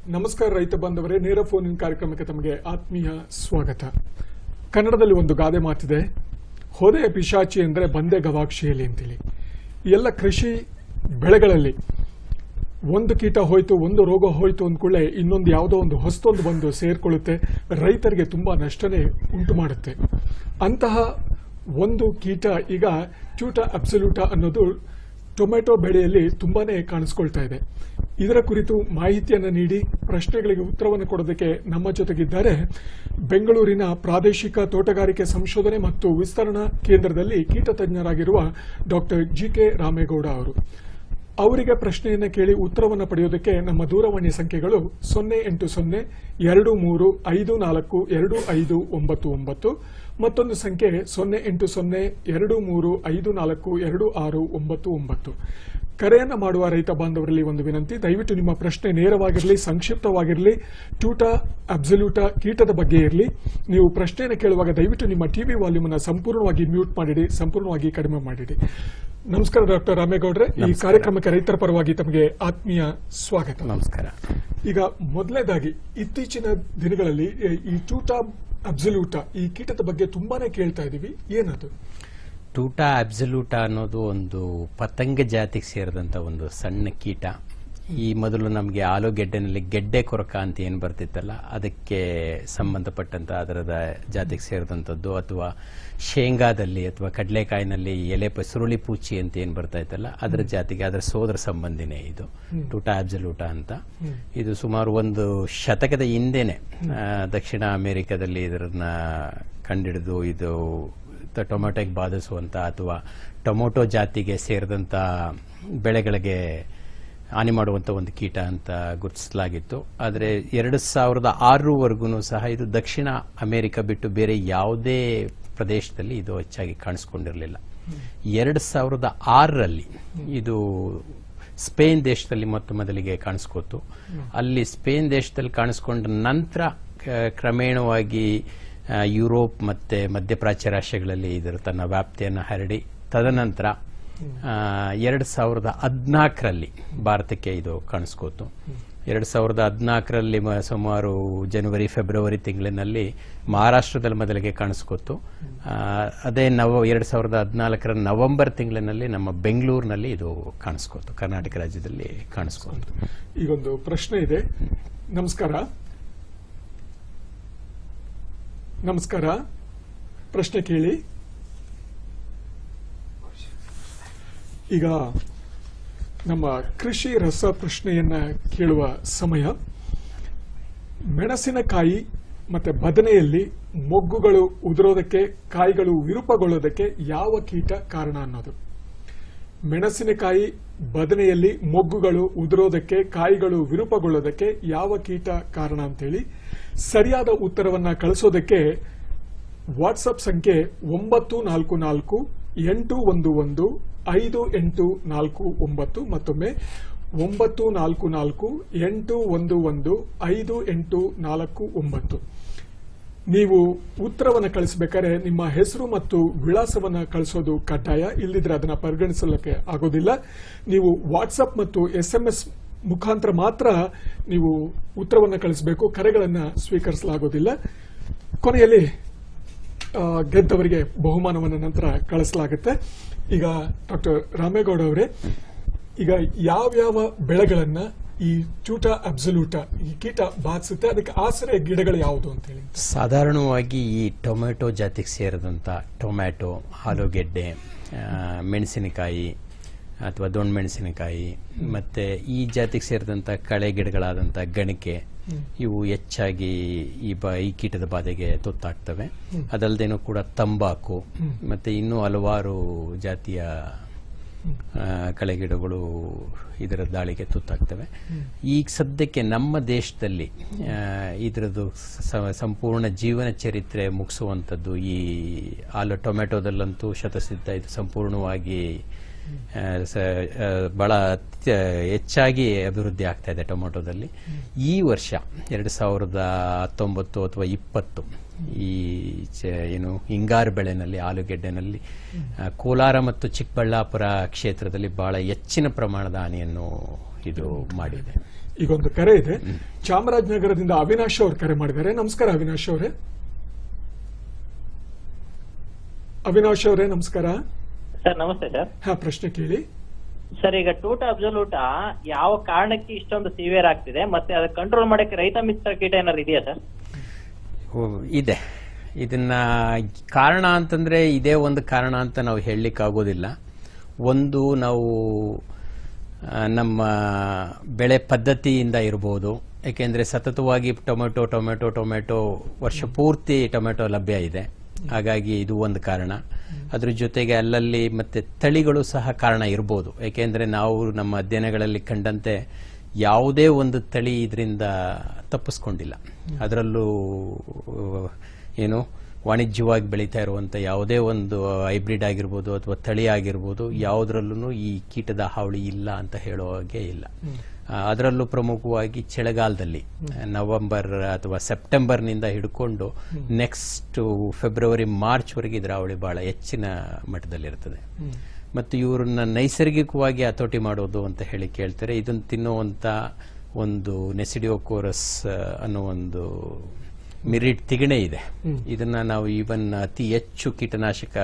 ನಮಸ್ಕಾರ ರೈತ ಬಾಂಧವರೇ ನೇರ ಫೋನ್ ಇನ್ ಕಾರ್ಯಕ್ರಮಕ್ಕೆ ತಮಗೆ ಆತ್ಮೀಯ ಸ್ವಾಗತ ಕನ್ನಡದಲ್ಲಿ ಒಂದು ಗಾದೆ ಮಾತಿದೆ ಹೊದೆಯ ಪಿಶಾಚಿ ಅಂದರೆ ಬಂದೆ ಗವಾಕ್ಷಿಯಲ್ಲಿ ಅಂತೇಳಿ ಈ ಎಲ್ಲ ಕೃಷಿ ಬೆಳೆಗಳಲ್ಲಿ ಒಂದು ಕೀಟ ಹೋಯ್ತು ಒಂದು ರೋಗ ಹೋಯ್ತು ಅಂದ್ಕೂಡಲೇ ಇನ್ನೊಂದು ಯಾವುದೋ ಒಂದು ಹೊಸದೊಂದು ಬಂದು ಸೇರ್ಕೊಳ್ಳುತ್ತೆ ರೈತರಿಗೆ ತುಂಬಾ ನಷ್ಟನೇ ಉಂಟು ಮಾಡುತ್ತೆ ಅಂತಹ ಒಂದು ಕೀಟ ಈಗ ಟ್ಯೂಟ ಅಬ್ಸಲ್ಯೂಟ ಅನ್ನೋದು ಟೊಮೆಟೊ ಬೆಳೆಯಲ್ಲಿ ತುಂಬಾನೇ ಕಾಣಿಸ್ಕೊಳ್ತಾ ಇದೆ ಇದರ ಕುರಿತು ಮಾಹಿತಿಯನ್ನು ನೀಡಿ ಪ್ರಶ್ನೆಗಳಿಗೆ ಉತ್ತರವನ್ನು ಕೊಡೋದಕ್ಕೆ ನಮ್ಮ ಜೊತೆಗಿದ್ದಾರೆ ಬೆಂಗಳೂರಿನ ಪ್ರಾದೇಶಿಕ ತೋಟಗಾರಿಕೆ ಸಂಶೋಧನೆ ಮತ್ತು ವಿಸ್ತರಣಾ ಕೇಂದ್ರದಲ್ಲಿ ಕೀಟ ತಜ್ಞರಾಗಿರುವ ಡಾಕ್ಟರ್ ಜಿ ಕೆ ರಾಮೇಗೌಡ ಅವರು ಅವರಿಗೆ ಪ್ರಶ್ನೆಯನ್ನು ಕೇಳಿ ಉತ್ತರವನ್ನು ಪಡೆಯೋದಕ್ಕೆ ನಮ್ಮ ದೂರವಾಣಿ ಸಂಖ್ಯೆಗಳು ಸೊನ್ನೆ ಎಂಟು ಸೊನ್ನೆ ಎರಡು ಮೂರು ಐದು ನಾಲ್ಕು ಎರಡು ಐದು ಒಂಬತ್ತು ಒಂಬತ್ತು ಮತ್ತೊಂದು ಸಂಖ್ಯೆ ಸೊನ್ನೆ ಎಂಟು ಸೊನ್ನೆ ಎರಡು ಮೂರು ಐದು ನಾಲ್ಕು ಎರಡು ಆರು ಒಂಬತ್ತು ಒಂಬತ್ತು ಕರೆಯನ್ನ ಮಾಡುವ ರೈತ ಬಾಂಧವರಲ್ಲಿ ಒಂದು ವಿನಂತಿ ದಯವಿಟ್ಟು ನಿಮ್ಮ ಪ್ರಶ್ನೆ ನೇರವಾಗಿರಲಿ ಸಂಕ್ಷಿಪ್ತವಾಗಿರಲಿ ಟ್ಯೂಟ ಅಬ್ಸಲ್ಯೂಟ ಕೀಟದ ಬಗ್ಗೆ ಇರಲಿ ನೀವು ಪ್ರಶ್ನೆಯನ್ನು ಕೇಳುವಾಗ ದಯವಿಟ್ಟು ನಿಮ್ಮ ಟಿವಿ ವಾಲ್ಯೂಮ್ ಅನ್ನು ಸಂಪೂರ್ಣವಾಗಿ ಮ್ಯೂಟ್ ಮಾಡಿಡಿ ಸಂಪೂರ್ಣವಾಗಿ ಕಡಿಮೆ ಮಾಡಿಡಿ ನಮಸ್ಕಾರ ಡಾಕ್ಟರ್ ರಾಮೇಗೌಡ್ರೆ ಈ ನಮಸ್ಕಾರ. ಕಾರ್ಯಕ್ರಮಕ್ಕೆ ರೈತರ ಪರವಾಗಿ ತಮಗೆ ಆತ್ಮೀಯ ಸ್ವಾಗತ ನಮಸ್ಕಾರ ಈಗ ಮೊದಲನೇದಾಗಿ ಇತ್ತೀಚಿನ ದಿನಗಳಲ್ಲಿ ಎ- ಈ ಟೂಟಾ ಅಬ್ಸಲ್ಯೂಟ ಈ ಕೀಟದ ಬಗ್ಗೆ ತುಂಬಾನೇ ಕೇಳ್ತಾ ಇದೀವಿ ಏನದು ಟೂಟಾ ಅಬ್ಸಲ್ಯೂಟ ಅನ್ನೋದು ಒಂದು ಪತಂಗ ಜಾತಿಗೆ ಸೇರಿದಂತ ಒಂದು ಸಣ್ಣ ಕೀಟ ಈ ಮೊದಲು ನಮಗೆ ಆಲೂಗೆಡ್ಡೆನಲ್ಲಿ ಗೆಡ್ಡೆ ಕೊರಕ ಅಂತ ಏನು ಬರ್ತಿತ್ತಲ್ಲ ಅದಕ್ಕೆ ಸಂಬಂಧಪಟ್ಟಂತ ಅದರದ ಜಾತಿಗೆ ಸೇರಿದಂಥದ್ದು ಅಥವಾ ಶೇಂಗಾದಲ್ಲಿ ಅಥವಾ ಕಡಲೆಕಾಯಿನಲ್ಲಿ ಎಲೆ ಪ ಸುರುಳಿ ಪೂಚಿ ಅಂತ ಏನು ಬರ್ತಾ ಇತ್ತಲ್ಲ ಅದರ ಜಾತಿಗೆ ಅದರ ಸೋದರ ಸಂಬಂಧಿನೇ ಇದು ಟೂಟಾ ಅಬ್ಸಲ್ಯೂಟ ಅಂತ ಇದು ಸುಮಾರು ಒಂದು ಶತಕದ ಹಿಂದೆನೆ ಆ, ದಕ್ಷಿಣ ಅಮೆರಿಕದಲ್ಲಿ ಇದರನ್ನ ಕಂಡಿಡಿದು ಇದು ತ- ಟೊಮೆಟೊಗೆ ಬಾಧಿಸುವಂತ ಅಥವಾ ಟೊಮೊಟೊ ಜಾತಿಗೆ ಸೇರಿದಂತ ಬೆಳೆಗಳಿಗೆ ಹಾನಿ ಮಾಡುವಂತ ಒಂದು ಕೀಟ ಅಂತ ಗುರುತಿಸಲಾಗಿತ್ತು ಆದರೆ ಎರಡು ಸಾವಿರದ ಆರರವರೆಗೂ ಸಹ ಇದು ದಕ್ಷಿಣ ಅಮೆರಿಕ ಬಿಟ್ಟು ಬೇರೆ ಯಾವುದೇ ಪ್ರದೇಶದಲ್ಲಿ ಇದು ಹೆಚ್ಚಾಗಿ ಕಾಣಿಸ್ಕೊಂಡಿರಲಿಲ್ಲ ಎರಡು ಸಾವಿರದ ಆರರಲ್ಲಿ ಇದು ಸ್ಪೇನ್ ದೇಶದಲ್ಲಿ ಮೊತ್ತ ಮೊದಲಿಗೆ ಕಾಣಿಸ್ಕೋತು ಅಲ್ಲಿ ಸ್ಪೇನ್ ದೇಶದಲ್ಲಿ ಕಾಣಿಸ್ಕೊಂಡ ನಂತರ ಕ- ಕ್ರಮೇಣವಾಗಿ ಆ, ಯುರೋಪ್ ಮತ್ತೆ ಮಧ್ಯಪ್ರಾಚ್ಯ ರಾಷ್ಟ್ರಗಳಲ್ಲಿ ಇದರ ತನ್ನ ವ್ಯಾಪ್ತಿಯನ್ನು ಹರಡಿ ತದನಂತರ ಎರಡು ಸಾವಿರದ ಹದಿನಾಲ್ಕರಲ್ಲಿ ಭಾರತಕ್ಕೆ ಇದು ಕಾಣಿಸ್ಕೋತು ಎರಡು ಸಾವಿರದ ಹದಿನಾಲ್ಕರಲ್ಲಿ ಸುಮಾರು ಜನವರಿ ಫೆಬ್ರವರಿ ತಿಂಗಳಿನಲ್ಲಿ ಮಹಾರಾಷ್ಟ್ರದಲ್ಲಿ ಮೊದಲಿಗೆ ಕಾಣಿಸ್ಕೋತು ಆ, ಅದೇ ನವ ಎರಡು ಸಾವಿರದ ಹದಿನಾಲ್ಕರ ನವೆಂಬರ್ ತಿಂಗಳಿನಲ್ಲಿ ನಮ್ಮ ಬೆಂಗಳೂರಿನಲ್ಲಿ ಇದು ಕಾಣಿಸ್ಕೋತು ಕರ್ನಾಟಕ ರಾಜ್ಯದಲ್ಲಿ ಕಾಣಿಸ್ಕೋತು ಈಗೊಂದು ಪ್ರಶ್ನೆ ಇದೆ ನಮಸ್ಕಾರ ನಮಸ್ಕಾರ ಪ್ರಶ್ನೆ ಕೇಳಿ ಈಗ ನಮ್ಮ ಕೃಷಿ ರಸ ಪ್ರಶ್ನೆಯನ್ನ ಕೇಳುವ ಸಮಯ ಮೆಣಸಿನಕಾಯಿ ಮತ್ತೆ ಬದನೆಯಲ್ಲಿ ಮೊಗ್ಗುಗಳು ಉದುರೋದಕ್ಕೆ ಕಾಯಿಗಳು ವಿರೂಪಗೊಳ್ಳೋದಕ್ಕೆ ಯಾವ ಕೀಟ ಕಾರಣ ಅನ್ನೋದು ಮೆಣಸಿನಕಾಯಿ ಬದನೆಯಲ್ಲಿ ಮೊಗ್ಗುಗಳು ಉದುರೋದಕ್ಕೆ ಕಾಯಿಗಳು ವಿರೂಪಗೊಳ್ಳೋದಕ್ಕೆ ಯಾವ ಕೀಟ ಕಾರಣ ಅಂತೇಳಿ ಸರಿಯಾದ ಉತ್ತರವನ್ನ ಕಳಿಸೋದಕ್ಕೆ ವಾಟ್ಸಪ್ ಸಂಖ್ಯೆ ಒಂಬತ್ತು ನಾಲ್ಕು ನಾಲ್ಕು ಎಂಟು ಒಂದು ಒಂದು ಐದು ಎಂಟು ನಾಲ್ಕು ಒಂಬತ್ತು ಮತ್ತೊಮ್ಮೆ ಒಂಬತ್ತು ನಾಲ್ಕು ನಾಲ್ಕು ಎಂಟು ಒಂದು ಒಂದು ಐದು ಎಂಟು ನಾಲ್ಕು ಒಂಬತ್ತು ನೀವು ಉತ್ತರವನ್ನು ಕಳಿಸಬೇಕಾದ್ರೆ ನಿಮ್ಮ ಹೆಸರು ಮತ್ತು ವಿಳಾಸವನ್ನ ಕಳಿಸೋದು ಕಡ್ಡಾಯ ಇಲ್ಲದಿದ್ರೆ ಅದನ್ನ ಪರಿಗಣಿಸಲಿಕ್ಕೆ ಆಗೋದಿಲ್ಲ ನೀವು ವಾಟ್ಸಪ್ ಮತ್ತು ಎಸ್ ಎಂ ಎಸ್ ಮುಖಾಂತರ ಮಾತ್ರ ನೀವು ಉತ್ತರವನ್ನು ಕಳಿಸಬೇಕು ಕರೆಗಳನ್ನ ಸ್ವೀಕರಿಸಲಾಗೋದಿಲ್ಲ ಕೊನೆಯಲ್ಲಿ ಆ, ಗೆದ್ದವರಿಗೆ ಬಹುಮಾನವನ್ನು ನಂತರ ಕಳಿಸಲಾಗುತ್ತೆ ಈಗ ಡಾಕ್ಟರ್ ರಾಮೇಗೌಡ ಅವರೇ ಈಗ ಯಾವ್ಯಾವ ಬೆಳೆಗಳನ್ನ ಈ ಚೂಟ ಅಬ್ಸಲ್ಯೂಟ ಈ ಕೀಟ ಬಾಧಿಸುತ್ತೆ ಅದಕ್ಕೆ ಆಸರೆ ಗಿಡಗಳು ಯಾವುದು ಅಂತ ಹೇಳಿ ಸಾಧಾರಣವಾಗಿ ಈ ಟೊಮೆಟೊ ಜಾತಿಗೆ ಸೇರಿದಂಥ ಟೊಮ್ಯಾಟೊ ಆಲೂಗೆಡ್ಡೆ ಆ, ಮೆಣಸಿನಕಾಯಿ ಅಥವಾ ದೊಣ್ಣೆ ಮೆಣಸಿನಕಾಯಿ ಮತ್ತೆ ಈ ಜಾತಿಗೆ ಸೇರಿದಂಥ ಕಳೆ ಗಿಡಗಳಾದಂಥ ಗಣಿಕೆ ಇವು ಹೆಚ್ಚಾಗಿ ಈ ಬ ಈ ಕೀಟದ ಬಾಧೆಗೆ ತುತ್ತಾಗ್ತವೆ ಅದಲ್ಲದೇನೂ ಕೂಡ ತಂಬಾಕು ಮತ್ತೆ ಇನ್ನೂ ಹಲವಾರು ಜಾತಿಯ ಆ, ಕಳೆಗಿಡಗಳು ಇದರ ದಾಳಿಗೆ ತುತ್ತಾಗ್ತವೆ ಈಗ ಸದ್ಯಕ್ಕೆ ನಮ್ಮ ದೇಶದಲ್ಲಿ ಆ, ಇದರದ್ದು ಸ- ಸಂಪೂರ್ಣ ಜೀವನ ಚರಿತ್ರೆ ಮುಗಿಸುವಂಥದ್ದು ಈ ಆಲು ಟೊಮೆಟೊದಲ್ಲಂತೂ ಶತಸಿದ್ಧ ಇದು ಸಂಪೂರ್ಣವಾಗಿ ಆ, ಸ- ಆ, ಬಹಳ ಅತ್ಯ- ಹೆಚ್ಚಾಗಿ ಅಭಿವೃದ್ಧಿ ಆಗ್ತಾ ಇದೆ ಟೊಮೆಟೊದಲ್ಲಿ ಈ ವರ್ಷ ಎರಡು ಸಾವಿರದ ಹತ್ತೊಂಬತ್ತು ಅಥವಾ ಇಪ್ಪತ್ತು ಈ ಚ- ಏನು ಹಿಂಗಾರು ಬೆಳೆನಲ್ಲಿ ಆಲೂಗೆಡ್ಡೆನಲ್ಲಿ ಆ, ಕೋಲಾರ ಮತ್ತು ಚಿಕ್ಕಬಳ್ಳಾಪುರ ಕ್ಷೇತ್ರದಲ್ಲಿ ಬಹಳ ಹೆಚ್ಚಿನ ಪ್ರಮಾಣದ ಹಾನಿಯನ್ನು ಇದು ಮಾಡಿದೆ ಈಗೊಂದು ಕರೆ ಇದೆ ಚಾಮರಾಜನಗರದಿಂದ ಅವಿನಾಶ್ ಅವರು ಕರೆ ಮಾಡಿದ್ದಾರೆ ನಮಸ್ಕಾರ ಅವಿನಾಶ್ ಅವರೇ ಅವಿನಾಶ್ ಅವರೇ ನಮಸ್ಕಾರ ಸರ್ ನಮಸ್ತೆ ಸರ್ ಹಾ ಪ್ರಶ್ನೆ ಕೇಳಿ ಸರ್ ಈಗ ಟೂಟ ಅಬ್ಸಲ್ಯೂಟ ಯಾವ ಕಾರಣಕ್ಕೆ ಇಷ್ಟೊಂದು ಸಿವಿಯರ್ ಆಗ್ತಿದೆ ಮತ್ತೆ ಅದಕ್ಕೆ ಕಂಟ್ರೋಲ್ ಮಾಡಕ್ಕೆ ರೈತ ಮಿತ್ರ ಕೀಟ ಏನಾದ್ರು ಇದೆಯಾ ಸರ್ ಓ, ಇದೆ ಇದನ್ನ ಕಾರಣ ಅಂತಂದ್ರೆ ಇದೇ ಒಂದು ಕಾರಣ ಅಂತ ನಾವು ಹೇಳಲಿಕ್ಕಾಗೋದಿಲ್ಲ ಒಂದು ನಾವು ಆ, ನಮ್ಮ ಬೆಳೆ ಪದ್ಧತಿಯಿಂದ ಇರ್ಬೋದು ಏಕೆಂದರೆ ಸತತವಾಗಿ ಟೊಮೆಟೊ ಟೊಮೆಟೊ ಟೊಮೆಟೊ ವರ್ಷ ಪೂರ್ತಿ ಟೊಮೆಟೊ ಲಭ್ಯ ಇದೆ ಹಾಗಾಗಿ ಇದು ಒಂದು ಕಾರಣ ಅದ್ರ ಜೊತೆಗೆ ಅಲ್ಲಲ್ಲಿ ಮತ್ತೆ ತಳಿಗಳು ಸಹ ಕಾರಣ ಇರ್ಬೋದು ಏಕೆಂದರೆ ನಾವು ನಮ್ಮ ಅಧ್ಯಯನಗಳಲ್ಲಿ ಕಂಡಂತೆ ಯಾವುದೇ ಒಂದು ತಳಿ ಇದರಿಂದ ತಪ್ಪಿಸ್ಕೊಂಡಿಲ್ಲ ಅದರಲ್ಲೂ ಏನು ವಾಣಿಜ್ಯವಾಗಿ ಬೆಳೀತಾ ಇರುವಂಥ ಯಾವುದೇ ಒಂದು ಹೈಬ್ರಿಡ್ ಆಗಿರ್ಬೋದು ಅಥವಾ ತಳಿ ಆಗಿರ್ಬೋದು ಯಾವುದರಲ್ಲೂ ಈ ಕೀಟದ ಹಾವಳಿ ಇಲ್ಲ ಅಂತ ಹೇಳೋ ಹಾಗೆ ಇಲ್ಲ ಆ, ಅದರಲ್ಲೂ ಪ್ರಮುಖವಾಗಿ ಚಳಿಗಾಲದಲ್ಲಿ ನವೆಂಬರ್ ಅಥವಾ ಸೆಪ್ಟೆಂಬರ್ನಿಂದ ಹಿಡ್ಕೊಂಡು ನೆಕ್ಸ್ಟ್ ಫೆಬ್ರವರಿ ಮಾರ್ಚ್ವರೆಗೆ ಇದರ ಹಾವಳಿ ಬಹಳ ಹೆಚ್ಚಿನ ಮಟ್ಟದಲ್ಲಿರ್ತದೆ ಮತ್ತು ಇವ್ರನ್ನ ನೈಸರ್ಗಿಕವಾಗಿ ಹತೋಟಿ ಮಾಡೋದು ಅಂತ ಹೇಳಿ ಕೇಳ್ತಾರೆ ಇದನ್ನು ತಿನ್ನುವಂಥ ಒಂದು ನೆಸಿಡಿಯೋಕೋರಸ್ ಅನ್ನೋ ಒಂದು ಮಿರಿಟ್ ತಿಗಣೆ ಇದೆ ಇದನ್ನ ನಾವು ಈವನ್ ಅತಿ ಹೆಚ್ಚು ಕೀಟನಾಶಕ